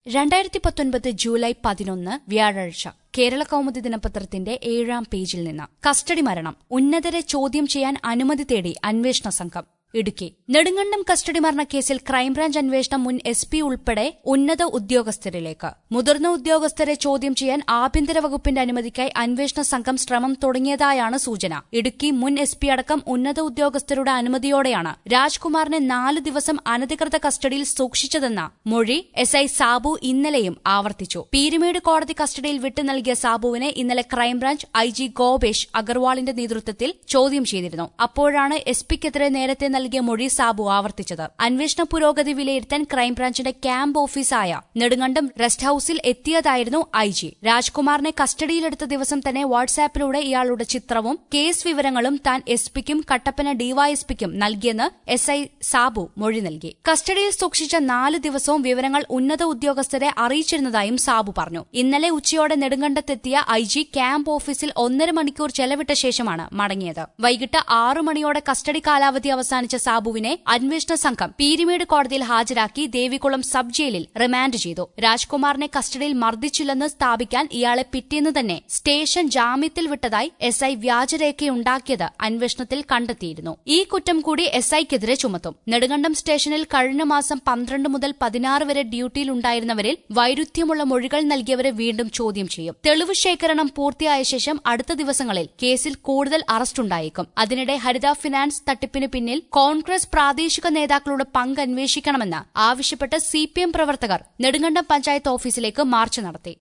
രണ്ടായിരത്തി പത്തൊൻപത് ജൂലൈ പതിനൊന്ന് വ്യാഴാഴ്ച കേരള കൗമുദി ദിനപത്രത്തിന്റെ ഏഴാം പേജിൽ നിന്ന് കസ്റ്റഡി മരണം ഉന്നതരെ ചോദ്യം ചെയ്യാൻ അനുമതി തേടി അന്വേഷണ സംഘം ഇടുക്കി നെടുങ്കണ്ടം കസ്റ്റഡി മരണക്കേസിൽ ക്രൈംബ്രാഞ്ച് അന്വേഷണം മുൻ എസ് പി ഉൾപ്പെടെ ഉന്നത ഉദ്യോഗസ്ഥരിലേക്ക് മുതിർന്ന ഉദ്യോഗസ്ഥരെ ചോദ്യം ചെയ്യാൻ ആഭ്യന്തര വകുപ്പിന്റെ അനുമതിക്കായി അന്വേഷണ സംഘം ശ്രമം തുടങ്ങിയതായാണ് സൂചന ഇടുക്കി മുൻ എസ് പി അടക്കം ഉന്നത ഉദ്യോഗസ്ഥരുടെ അനുമതിയോടെയാണ് രാജ്കുമാറിനെ നാല് ദിവസം അനധികൃത കസ്റ്റഡിയിൽ സൂക്ഷിച്ചതെന്ന മൊഴി എസ് ഐ സാബു ഇന്നലെയും ആവർത്തിച്ചു പീരുമേട് കോടതി കസ്റ്റഡിയിൽ വിട്ടു നൽകിയ സാബുവിനെ ഇന്നലെ ക്രൈംബ്രാഞ്ച് ഐ ജി ഗോപേഷ് അഗർവാളിന്റെ നേതൃത്വത്തിൽ ചോദ്യം ചെയ്തിരുന്നു അപ്പോഴാണ് എസ് പിക്കെതിരെ നേരത്തെ നൽകിയ മൊഴി സാബു ആവർത്തിച്ചത് അന്വേഷണ പുരോഗതി വിലയിരുത്താൻ ക്രൈംബ്രാഞ്ചിന്റെ ക്യാമ്പ് ഓഫീസായ നെടുങ്കണ്ടം റെസ്റ്റ് ഹൌസിൽ എത്തിയതായിരുന്നു ഐ ജി രാജ്കുമാറിനെ കസ്റ്റഡിയിലെടുത്ത ദിവസം തന്നെ വാട്സാപ്പിലൂടെ ഇയാളുടെ ചിത്രവും കേസ് വിവരങ്ങളും താൻ എസ് പിക്കും കട്ടപ്പന ഡിവൈഎസ്പിക്കും നൽകിയെന്ന് എസ് ഐ സാബു മൊഴി നൽകി കസ്റ്റഡിയിൽ സൂക്ഷിച്ച നാല് ദിവസവും വിവരങ്ങൾ ഉന്നത ഉദ്യോഗസ്ഥരെ അറിയിച്ചിരുന്നതായും സാബു പറഞ്ഞു ഇന്നലെ ഉച്ചയോടെ നെടുങ്കണ്ടത്തെത്തിയ ഐ ജി ക്യാമ്പ് ഓഫീസിൽ ഒന്നര മണിക്കൂർ ചെലവിട്ട ശേഷമാണ് മടങ്ങിയത് വൈകിട്ട് ആറു മണിയോടെ കസ്റ്റഡി കാലാവധി അവസാനിച്ച സാബുവിനെ അന്വേഷണ സംഘം പീരിമേട് കോടതിയിൽ ഹാജരാക്കി ദേവികുളം സബ് ജയിലിൽ റിമാൻഡ് ചെയ്തു രാജ്കുമാറിനെ കസ്റ്റഡിയിൽ മർദ്ദിച്ചില്ലെന്ന് സ്ഥാപിക്കാൻ ഇയാളെ പിറ്റേന്ന് തന്നെ സ്റ്റേഷൻ ജാമ്യത്തിൽ വിട്ടതായി എസ് ഐ വ്യാജരേഖയുണ്ടാക്കിയത് അന്വേഷണത്തിൽ കണ്ടെത്തിയിരുന്നു ഈ കുറ്റം കൂടി എസ് ഐക്കെതിരെ ചുമത്തും നെടുങ്കണ്ടം സ്റ്റേഷനിൽ കഴിഞ്ഞ മാസം പന്ത്രണ്ട് മുതൽ പതിനാറ് വരെ ഡ്യൂട്ടിയിലുണ്ടായിരുന്നവരിൽ വൈരുദ്ധ്യമുള്ള മൊഴികൾ നൽകിയവരെ വീണ്ടും ചോദ്യം ചെയ്യും തെളിവ് ശേഖരണം പൂർത്തിയായ ശേഷം അടുത്ത ദിവസങ്ങളിൽ കേസിൽ കൂടുതൽ അറസ്റ്റുണ്ടായേക്കും അതിനിടെ ഹരിത ഫിനാൻസ് തട്ടിപ്പിന് പിന്നിൽ കോൺഗ്രസ് പ്രാദേശിക നേതാക്കളുടെ പങ്ക് അന്വേഷിക്കണമെന്ന് ആവശ്യപ്പെട്ട് സിപിഎം പ്രവർത്തകർ നെടുങ്കണ്ടം പഞ്ചായത്ത് ഓഫീസിലേക്ക് മാർച്ച് നടത്തി